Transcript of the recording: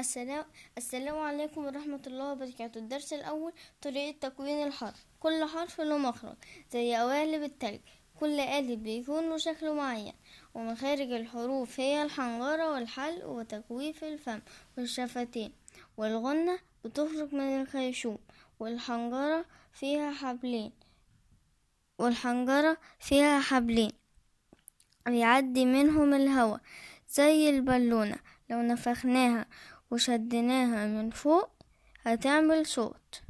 السلام السلام عليكم ورحمة الله وبركاته الدرس الأول طريقة تكوين الحرف كل حرف له مخرج زي قوالب التلج كل قالب بيكون له شكل معين ومخارج الحروف هي الحنجرة والحلق وتجويف الفم والشفتين والغنة بتخرج من الخيشوم والحنجرة فيها حبلين والحنجرة فيها حبلين بيعدي منهم الهواء زي البالونة لو نفخناها وشدناها من فوق هتعمل صوت